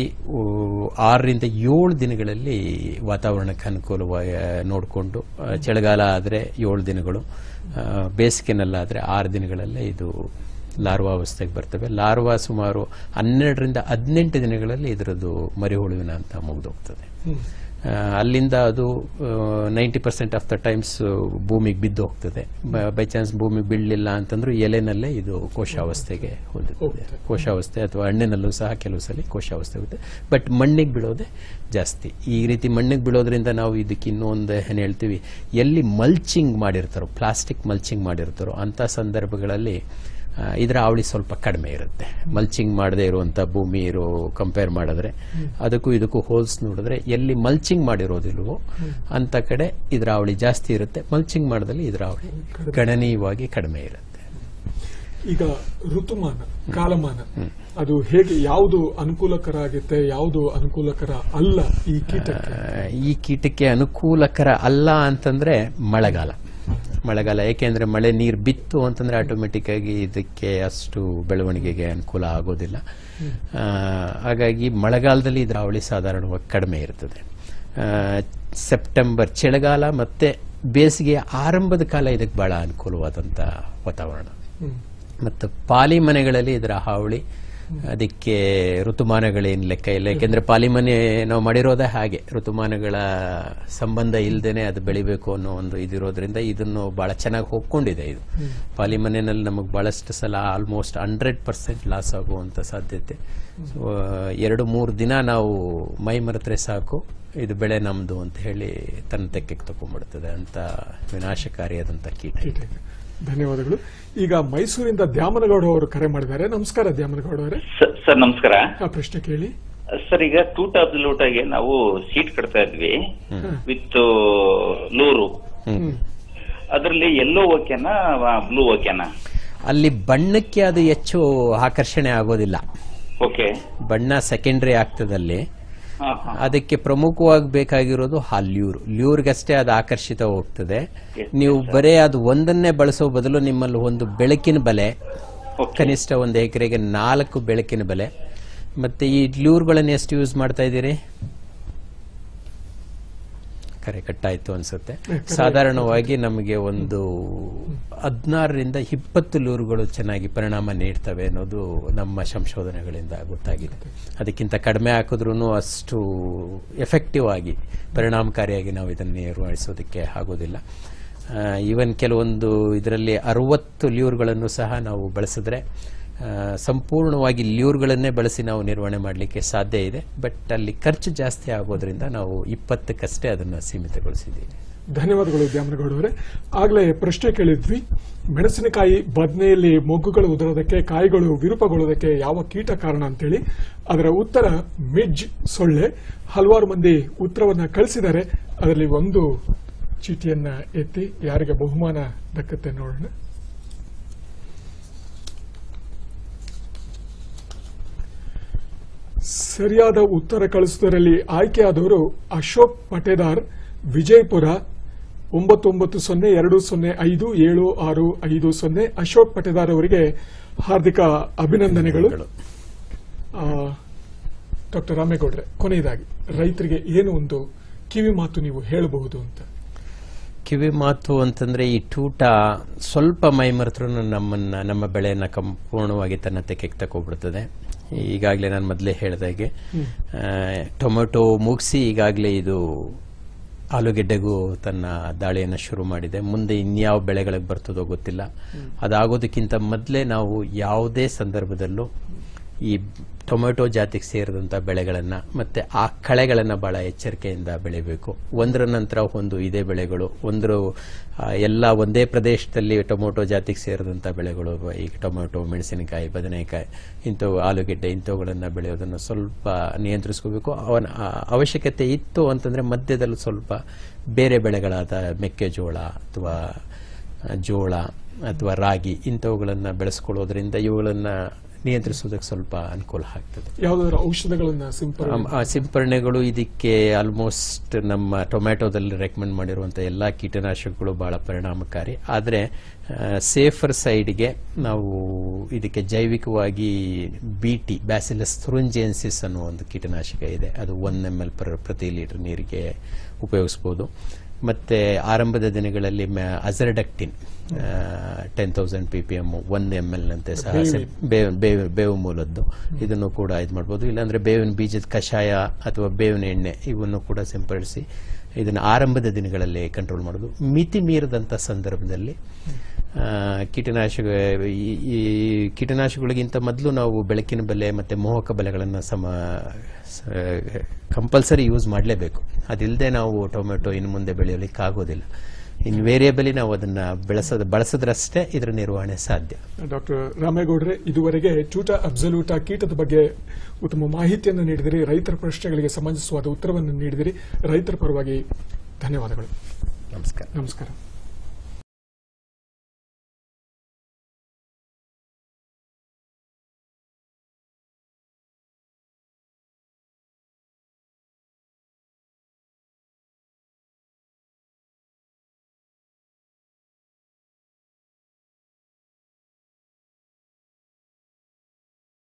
ಆರರಿಂದ ಏಳು ದಿನಗಳಲ್ಲಿ ವಾತಾವರಣಕ್ಕೆ ಅನುಕೂಲವಾಗಿ ನೋಡಿಕೊಂಡು ಚಳಿಗಾಲ ಆದರೆ ಏಳು ದಿನಗಳು ಆ, ಬೇಸಿಗೆನಲ್ಲಾದರೆ ಆರು ದಿನಗಳಲ್ಲೇ ಇದು ಲಾರ್ವಾ ಅವಸ್ಥೆಗೆ ಬರ್ತವೆ ಲಾರ್ವಾ ಸುಮಾರು ಹನ್ನೆರಡರಿಂದ ಹದಿನೆಂಟು ದಿನಗಳಲ್ಲಿ ಇದರದ್ದು ಮರಿಹುಳುವಿನ ಅಂತ ಮುಗಿದೋಗ್ತದೆ ಆ, ಅಲ್ಲಿಂದ ಅದು ninety percent of the times ಭೂಮಿಗೆ ಬಿದ್ದು ಹೋಗ್ತದೆ ಬೈ ಚಾನ್ಸ್ ಭೂಮಿಗೆ ಬೀಳಲಿಲ್ಲ ಅಂತಂದ್ರೂ ಎಲೆನಲ್ಲೇ ಇದು ಕೋಶಾವಸ್ಥೆಗೆ ಹೊಂದುತ್ತದೆ ಕೋಶಾವಸ್ಥೆ ಅಥವಾ ಹಣ್ಣಿನಲ್ಲೂ ಸಹ ಕೆಲವು ಸಲ ಕೋಶಾವಸ್ಥೆ ಹೋಗುತ್ತೆ ಬಟ್ ಮಣ್ಣಿಗೆ ಬೀಳೋದೇ ಜಾಸ್ತಿ ಈ ರೀತಿ ಮಣ್ಣಿಗೆ ಬೀಳೋದ್ರಿಂದ ನಾವು ಇದಕ್ಕೆ ಇನ್ನೊಂದು ಏನು ಹೇಳ್ತೀವಿ ಎಲ್ಲಿ ಮಲ್ಚಿಂಗ್ ಮಾಡಿರ್ತಾರೋ ಪ್ಲಾಸ್ಟಿಕ್ ಮಲ್ಚಿಂಗ್ ಮಾಡಿರ್ತಾರೋ ಅಂಥ ಸಂದರ್ಭಗಳಲ್ಲಿ ಆ, ಇದರ ಅವಳಿ ಸ್ವಲ್ಪ ಕಡಿಮೆ ಇರುತ್ತೆ ಮಲ್ಚಿಂಗ್ ಮಾಡದೇ ಇರುವಂಥ ಭೂಮಿ ಇರೋ ಕಂಪೇರ್ ಮಾಡಿದ್ರೆ ಅದಕ್ಕೂ ಇದಕ್ಕೂ ಹೋಲ್ಸ್ ನೋಡಿದ್ರೆ ಎಲ್ಲಿ ಮಲ್ಚಿಂಗ್ ಮಾಡಿರೋದಿಲ್ವೋ ಅಂತ ಕಡೆ ಇದರ ಅವಳಿ ಜಾಸ್ತಿ ಇರುತ್ತೆ ಮಲ್ಚಿಂಗ್ ಮಾಡಿದಲ್ಲಿ ಇದರ ಅವಳಿ ಗಣನೀಯವಾಗಿ ಕಡಿಮೆ ಇರುತ್ತೆ ಈಗ ಋತುಮಾನ ಕಾಲಮಾನ ಅದು ಹೇಗೆ ಯಾವುದು ಅನುಕೂಲಕರ ಆಗುತ್ತೆ ಯಾವುದು ಅನುಕೂಲಕರ ಅಲ್ಲ ಈ ಕೀಟಕ್ಕೆ ಆ, ಈ ಕೀಟಕ್ಕೆ ಅನುಕೂಲಕರ ಅಲ್ಲ ಅಂತಂದ್ರೆ ಮಳೆಗಾಲ ಮಳೆಗಾಲ ಏಕೆಂದ್ರೆ ಮಳೆ ನೀರು ಬಿತ್ತು ಅಂತಂದ್ರೆ ಆಟೋಮೆಟಿಕ್ ಆಗಿ ಇದಕ್ಕೆ ಅಷ್ಟು ಬೆಳವಣಿಗೆಗೆ ಅನುಕೂಲ ಆಗೋದಿಲ್ಲ ಆ, ಹಾಗಾಗಿ ಮಳೆಗಾಲದಲ್ಲಿ ಇದರ ಅವಳಿ ಸಾಧಾರಣವಾಗಿ ಕಡಿಮೆ ಇರ್ತದೆ ಆ, ಸೆಪ್ಟೆಂಬರ್ ಚಳಿಗಾಲ ಮತ್ತೆ ಬೇಸಿಗೆಯ ಆರಂಭದ ಕಾಲ ಇದಕ್ಕೆ ಬಹಳ ಅನುಕೂಲವಾದಂಥ ವಾತಾವರಣ ಹ್ಮ್. ಮತ್ತು ಪಾಲಿ ಮನೆಗಳಲ್ಲಿ ಇದರ ಹಾವಳಿ ಅದಕ್ಕೆ ಋತುಮಾನಗಳೇನು ಲೆಕ್ಕ ಇಲ್ಲ ಯಾಕೆಂದ್ರೆ ಪಾಲಿ ಮನೆ ನಾವು ಮಾಡಿರೋದೇ ಹಾಗೆ ಋತುಮಾನಗಳ ಸಂಬಂಧ ಇಲ್ಲದೇನೆ ಅದು ಬೆಳಿಬೇಕು ಅನ್ನೋ ಒಂದು ಇದಿರೋದ್ರಿಂದ ಇದನ್ನು ಬಹಳ ಚೆನ್ನಾಗಿ ಒಪ್ಕೊಂಡಿದೆ ಇದು ಪಾಲಿ ಮನೆಯಲ್ಲಿ ನಮಗೆ ಬಹಳಷ್ಟು ಸಲ ಆಲ್ಮೋಸ್ಟ್ ಹಂಡ್ರೆಡ್ ಪರ್ಸೆಂಟ್ ಲಾಸ್ ಆಗುವಂತ ಸಾಧ್ಯತೆ ಸೊ ಎರಡು ಮೂರು ದಿನ ನಾವು ಮೈ ಮರೆತ್ರೆ ಸಾಕು ಇದು ಬೆಳೆ ನಮ್ದು ಅಂತ ಹೇಳಿ ತನ್ನ ತೆಕ್ಕೆಗೆ ತಗೊಂಡ್ಬಿಡ್ತದೆ ಅಂತ ವಿನಾಶಕಾರಿಯಾದಂಥ ಕೀಟ ಕೀಟ ಇದು. ಇದೆ. ಧನ್ಯವಾದಗಳು ಈಗ ಮೈಸೂರಿಂದ ದ್ಯಾಮನಗೌಡ ಅವರು ಕರೆ ಮಾಡಿದ್ದಾರೆ ನಮಸ್ಕಾರ ದ್ಯಾಮನಗೌಡ ಅವರೇ ಸ- ಸರ್ ನಮಸ್ಕಾರ ಆ ಪ್ರಶ್ನೆ ಕೇಳಿ ಸರ್ ಈಗ ಟೂಟ ಅಬ್ಸಲ್ಯೂಟಾಗೆ ನಾವು ಸೀಟ್ ಕಟ್ತಾ ಇದ್ವಿ ವಿತ್ ಲೂರು ಹ್ಮ್. ಅದರಲ್ಲಿ ಎಲ್ಲೋ ಓಕೆನಾ ಬ್ಲೂ ಓಕೆನಾ ಅಲ್ಲಿ ಬಣ್ಣಕ್ಕೆ ಅದು ಹೆಚ್ಚು ಆಕರ್ಷಣೆ ಆಗೋದಿಲ್ಲ ಓಕೆ ಬಣ್ಣ ಸೆಕೆಂಡ್ರಿ ಆಗ್ತದಲ್ಲಿ ಹಾ ಹಾ ಅದಕ್ಕೆ ಪ್ರಮುಖವಾಗಿ ಬೇಕಾಗಿರೋದು ಆ ಲ್ಯೂರ್ ಲ್ಯೂರ್ಗಷ್ಟೇ ಅದು ಆಕರ್ಷಿತ ಹೋಗ್ತದೆ ನೀವು ಬರೇ ಅದು ಒಂದನ್ನೇ ಬಳಸೋ ಬದಲು ನಿಮ್ಮಲ್ಲಿ ಒಂದು ಬೆಳಕಿನ ಬಲೆ ಓಕೆ ಕನಿಷ್ಠ ಒಂದು ಎಕರೆಗೆ ನಾಲ್ಕು ಬೆಳಕಿನ ಬಲೆ ಮತ್ತೆ ಈ ಲ್ಯೂರ್ಗಳನ್ನು ಎಷ್ಟು ಯೂಸ್ ಮಾಡ್ತಾ ಇದ್ದೀರಿ ಕರೆ ಕಟ್ಟಾಯ್ತು ಅನ್ಸುತ್ತೆ ಸಾಧಾರಣವಾಗಿ ನಮಗೆ ಒಂದು ಹದಿನಾರರಿಂದ ಇಪ್ಪತ್ತು ಲೂರುಗಳು ಚೆನ್ನಾಗಿ ಪರಿಣಾಮ ನೀಡ್ತವೆ ಅನ್ನೋದು ನಮ್ಮ ಸಂಶೋಧನೆಗಳಿಂದ ಗೊತ್ತಾಗಿದೆ ಅದಕ್ಕಿಂತ ಕಡಿಮೆ ಹಾಕಿದ್ರೂ ಅಷ್ಟು ಎಫೆಕ್ಟಿವ್ ಆಗಿ ಪರಿಣಾಮಕಾರಿಯಾಗಿ ನಾವು ಇದನ್ನು ನಿರ್ವಹಿಸೋದಕ್ಕೆ ಆಗೋದಿಲ್ಲ ಈವನ್ ಕೆಲವೊಂದು ಇದರಲ್ಲಿ ಅರವತ್ತು ಲ್ಯೂರ್ಗಳನ್ನು ಸಹ ನಾವು ಬಳಸಿದ್ರೆ ಆ, ಸಂಪೂರ್ಣವಾಗಿ ಲ್ಯೂರ್ಗಳನ್ನೇ ಬಳಸಿ ನಾವು ನಿರ್ವಹಣೆ ಮಾಡಲಿಕ್ಕೆ ಸಾಧ್ಯ ಇದೆ ಬಟ್ ಅಲ್ಲಿ ಖರ್ಚು ಜಾಸ್ತಿ ಆಗೋದ್ರಿಂದ ನಾವು ಇಪ್ಪತ್ತಕ್ಕಷ್ಟೇ ಅದನ್ನು ಸೀಮಿತಗೊಳಿಸಿದ್ದೀವಿ ಧನ್ಯವಾದಗಳು ದ್ಯಾಮನಗೌಡ ಅವರೇ ಆಗ್ಲೇ ಪ್ರಶ್ನೆ ಕೇಳಿದ್ವಿ ಮೆಣಸಿನಕಾಯಿ ಬದನೆಯಲ್ಲಿ ಮೊಗ್ಗುಗಳು ಉದುರೋದಕ್ಕೆ ಕಾಯಿಗಳು ವಿರೂಪಗೊಳ್ಳೋದಕ್ಕೆ ಯಾವ ಕೀಟ ಕಾರಣ ಅಂತೇಳಿ ಅದರ ಉತ್ತರ ಮಿಡ್ಜ್ ಸೊಳ್ಳೆ ಹಲವಾರು ಮಂದಿ ಉತ್ತರವನ್ನ ಕಳಿಸಿದ್ದಾರೆ ಅದರಲ್ಲಿ ಒಂದು ಚೀಟಿಯನ್ನ ಎತ್ತಿ ಯಾರಿಗೆ ಬಹುಮಾನ ದಕ್ಕತ್ತೆ ನೋಡೋಣ ಸರಿಯಾದ ಉತ್ತರ ಕಳಿಸುವುದರಲ್ಲಿ ಆಯ್ಕೆಯಾದವರು ಅಶೋಕ್ ಪಟೇದಾರ್ ವಿಜಯಪುರ ಒಂಬತ್ತು ಒಂಬತ್ತು ಸೊನ್ನೆ ಎರಡು ಸೊನ್ನೆ ಐದು ಏಳು ಆರು ಐದು ಸೊನ್ನೆ ಅಶೋಕ್ ಪಟೇದಾರ್ ಅವರಿಗೆ ಹಾರ್ದಿಕ ಅಭಿನಂದನೆಗಳು ಡಾಕ್ಟರ್ ರಾಮೇಗೌಡ್ರೆ ಕೊನೆಯದಾಗಿ ರೈತರಿಗೆ ಏನು ಒಂದು ಕಿವಿ ಮಾತು ನೀವು ಹೇಳಬಹುದು ಅಂತ ಕಿವಿ ಮಾತು ಅಂತಂದ್ರೆ ಈ ಟೂಟ ಸ್ವಲ್ಪ ಮೈ ಮರೆತ್ರೂ ನಮ್ಮನ್ನ ನಮ್ಮ ಬೆಳೆಯನ್ನ ಸಂಪೂರ್ಣವಾಗಿ ತನ್ನ ತೆಕ್ಕೆಗೆ ತಗೊಬಿಡ್ತದೆ ಈಗಾಗಲೇ ನಾನು ಮೊದಲೇ ಹೇಳಿದಾಗೆ ಆ, ಟೊಮೆಟೊ ಮುಗಿಸಿ ಈಗಾಗಲೇ ಇದು ಆಲೂಗೆಡ್ಡೆಗೂ ತನ್ನ ದಾಳಿಯನ್ನು ಶುರು ಮಾಡಿದೆ ಮುಂದೆ ಇನ್ಯಾವ ಬೆಳೆಗಳಿಗೆ ಬರ್ತದೋ ಗೊತ್ತಿಲ್ಲ ಅದಾಗೋದಕ್ಕಿಂತ ಮೊದಲೇ ನಾವು ಯಾವುದೇ ಸಂದರ್ಭದಲ್ಲೂ ಈ ಟೊಮೆಟೊ ಜಾತಿಗೆ ಸೇರಿದಂಥ ಬೆಳೆಗಳನ್ನು ಮತ್ತು ಆ ಕಳೆಗಳನ್ನು ಭಾಳ ಎಚ್ಚರಿಕೆಯಿಂದ ಬೆಳಿಬೇಕು ಒಂದರ ನಂತರ ಒಂದು ಇದೇ ಬೆಳೆಗಳು ಒಂದ್ರ ಆ, ಎಲ್ಲ ಒಂದೇ ಪ್ರದೇಶದಲ್ಲಿ ಟೊಮೊಟೊ ಜಾತಿಗೆ ಸೇರಿದಂಥ ಬೆಳೆಗಳು ಈಗ ಟೊಮೆಟೊ ಮೆಣಸಿನಕಾಯಿ ಬದನೆಕಾಯಿ ಇಂಥವು ಆಲೂಗೆಡ್ಡೆ ಇಂಥವುಗಳನ್ನು ಬೆಳೆಯೋದನ್ನು ಸ್ವಲ್ಪ ನಿಯಂತ್ರಿಸ್ಕೋಬೇಕು ಅವನ ಆ, ಅವಶ್ಯಕತೆ ಇತ್ತು ಅಂತಂದರೆ ಮಧ್ಯದಲ್ಲಿ ಸ್ವಲ್ಪ ಬೇರೆ ಬೆಳೆಗಳಾದ ಮೆಕ್ಕೆಜೋಳ ಅಥವಾ ಜೋಳ ಅಥವಾ ರಾಗಿ ಇಂಥವುಗಳನ್ನು ಬೆಳೆಸ್ಕೊಳ್ಳೋದ್ರಿಂದ ಇವುಗಳನ್ನು ನಿಯಂತ್ರಿಸೋದಕ್ಕೆ ಸ್ವಲ್ಪ ಅನುಕೂಲ ಆಗ್ತದೆ ಯಾವ್ದಾದ್ರು ಔಷಧಗಳನ್ನ ಸಿಂಪಡಣೆ ಆಮ್, ಆ ಸಿಂಪರಣೆಗಳು ಇದಕ್ಕೆ ಆಲ್ಮೋಸ್ಟ್ ನಮ್ಮ ಟೊಮ್ಯಾಟೊದಲ್ಲಿ ರೆಕಮೆಂಡ್ ಮಾಡಿರುವಂಥ ಎಲ್ಲ ಕೀಟನಾಶಕಗಳು ಬಹಳ ಪರಿಣಾಮಕಾರಿ ಆದರೆ ಸೇಫರ್ ಸೈಡ್ಗೆ ನಾವು ಇದಕ್ಕೆ ಜೈವಿಕವಾಗಿ ಬಿ ಟಿ ಬ್ಯಾಸಿಲಸ್ ಥ್ರುಂಜೆನ್ಸಿಸ್ ಅನ್ನೋ ಒಂದು ಕೀಟನಾಶಕ ಇದೆ ಅದು ಒನ್ ಎಮ್ ಎಲ್ ಪರ್ ಪ್ರತಿ ಲೀಟರ್ ನೀರಿಗೆ ಉಪಯೋಗಿಸ್ಬೋದು ಮತ್ತು ಆರಂಭದ ದಿನಗಳಲ್ಲಿ azadirachtin ten thousand P P M one M L ನಂತೆ ಸಹ ಸಿಂ- ಬೇವು ಬೇವು ಬೇವು ಮೂಲದ್ದು ಇದನ್ನು ಕೂಡ ಇದು ಮಾಡ್ಬೋದು ಇಲ್ಲಾಂದ್ರೆ ಬೇವಿನ ಬೀಜದ ಕಷಾಯ ಅಥವಾ ಬೇವಿನ ಎಣ್ಣೆ ಇವನ್ನು ಕೂಡ ಸಿಂಪಡಿಸಿ ಇದನ್ನು ಆರಂಭದ ದಿನಗಳಲ್ಲಿ ಕಂಟ್ರೋಲ್ ಮಾಡೋದು ಮಿತಿ ಮೀರಿದಂಥ ಸಂದರ್ಭದಲ್ಲಿ ಆ, ಕೀಟನಾಶಕ ಈ- ಈ ಕೀಟನಾಶಕಗಳಿಗಿಂತ ಮೊದಲು ನಾವು ಬೆಳಕಿನ ಬೆಲೆ ಮತ್ತು ಮೋಹಕ ಬೆಲೆಗಳನ್ನು ಸಮ ಕಂಪಲ್ಸರಿ ಯೂಸ್ ಮಾಡಲೇಬೇಕು ಅದಿಲ್ಲದೆ ನಾವು ಟೊಮೆಟೊ ಇನ್ನು ಮುಂದೆ ಬೆಳೆಯಲಿಕ್ಕೆ ಆಗೋದಿಲ್ಲ ಇನ್ನು ವೇರಿಯಬಲಿ ನಾವು ಅದನ್ನು ಬೆಳೆಸೋದು ಬಳಸಿದ್ರಷ್ಟೇ ಇದರ ನಿರ್ವಹಣೆ ಸಾಧ್ಯ ಡಾಕ್ಟರ್ ರಾಮೇಗೌಡ್ರೆ ಇದುವರೆಗೆ ಟೂಟ ಅಬ್ಸಲ್ಯೂಟ ಕೀಟದ ಬಗ್ಗೆ ಉತ್ತಮ ಮಾಹಿತಿಯನ್ನು ನೀಡಿದಿರಿ ರೈತರ ಪ್ರಶ್ನೆಗಳಿಗೆ ಸಮಂಜಸವಾದ ಉತ್ತರವನ್ನು ನೀಡಿದಿರಿ ರೈತರ ಪರವಾಗಿ ಧನ್ಯವಾದಗಳು ನಮಸ್ಕಾರ ನಮಸ್ಕಾರ